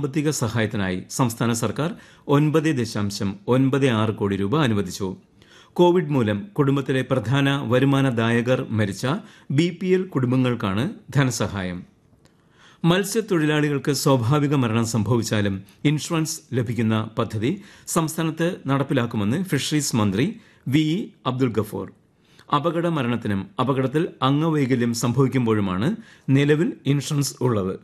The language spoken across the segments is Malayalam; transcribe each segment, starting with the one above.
സാമ്പത്തിക സഹായത്തിനായി സംസ്ഥാന സർക്കാർ ഒൻപത് ദശാംശം ഒൻപത് ആറ് കോടി രൂപ അനുവദിച്ചു കോവിഡ് മൂലം കുടുംബത്തിലെ പ്രധാന വരുമാനദായകർ മരിച്ച ബി പി എൽ കുടുംബങ്ങൾക്കാണ് ധനസഹായം മത്സ്യത്തൊഴിലാളികൾക്ക് സ്വാഭാവിക മരണം സംഭവിച്ചാലും ഇൻഷുറൻസ് ലഭിക്കുന്ന പദ്ധതി സംസ്ഥാനത്ത് നടപ്പിലാക്കുമെന്ന് ഫിഷറീസ് മന്ത്രി വി ഇ അബ്ദുൽ ഗഫൂർ അപകട മരണത്തിനും അപകടത്തിൽ അംഗവൈകല്യം സംഭവിക്കുമ്പോഴുമാണ് നിലവിൽ ഇൻഷുറൻസ് ഉള്ളത്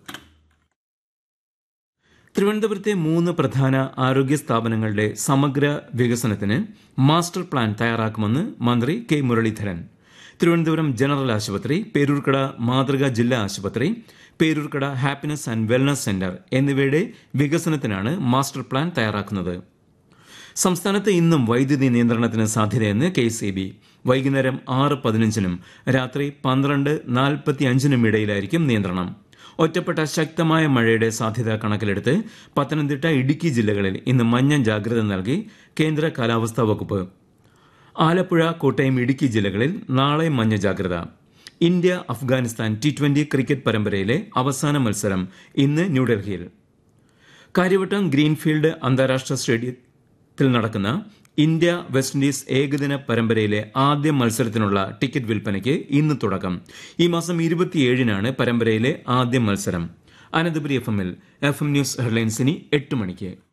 തിരുവനന്തപുരത്തെ മൂന്ന് പ്രധാന ആരോഗ്യ സ്ഥാപനങ്ങളുടെ സമഗ്ര വികസനത്തിന് മാസ്റ്റർ പ്ലാൻ തയ്യാറാക്കുമെന്ന് മന്ത്രി കെ മുരളീധരൻ തിരുവനന്തപുരം ജനറൽ ആശുപത്രി പേരൂർക്കട മാതൃക ജില്ലാ ആശുപത്രി Peroorkada happiness and wellness centre എന്നിവയുടെ വികസനത്തിനാണ് മാസ്റ്റർ പ്ലാൻ തയ്യാറാക്കുന്നത് സംസ്ഥാനത്ത് ഇന്നും വൈദ്യുതി നിയന്ത്രണത്തിന് സാധ്യതയെന്ന് കെ സി ബി വൈകുന്നേരം ആറ് പതിനഞ്ചിനും രാത്രി പന്ത്രണ്ട് നാൽപ്പത്തി അഞ്ചിനും ഇടയിലായിരിക്കും നിയന്ത്രണം ഒറ്റപ്പെട്ട ശക്തമായ മഴയുടെ സാധ്യത കണക്കിലെടുത്ത് പത്തനംതിട്ട ഇടുക്കി ജില്ലകളിൽ ഇന്ന് മഞ്ഞ ജാഗ്രത നൽകി കേന്ദ്ര കാലാവസ്ഥാ വകുപ്പ് ആലപ്പുഴ കോട്ടയം ഇടുക്കി ജില്ലകളിൽ നാളെ മഞ്ഞ ജാഗ്രത India Afghanistan T twenty cricket പരമ്പരയിലെ അവസാന മത്സരം ഇന്ന് ന്യൂഡൽഹിയിൽ കാര്യവട്ടം ഗ്രീൻഫീൽഡ് അന്താരാഷ്ട്ര സ്റ്റേഡിയത്തിൽ നടക്കുന്ന ഇന്ത്യ വെസ്റ്റ് ഇൻഡീസ് ഏകദിന പരമ്പരയിലെ ആദ്യ മത്സരത്തിനുള്ള ടിക്കറ്റ് വിൽപ്പനയ്ക്ക് ഇന്ന് തുടക്കം ഈ മാസം ഇരുപത്തിയേഴിനാണ് പരമ്പരയിലെ ആദ്യ മത്സരം അനന്തപുരി എഫ് എമ്മിൽ എഫ് എം ന്യൂസ് ഹെഡ്ലൈൻസിനി എട്ട് മണിക്ക്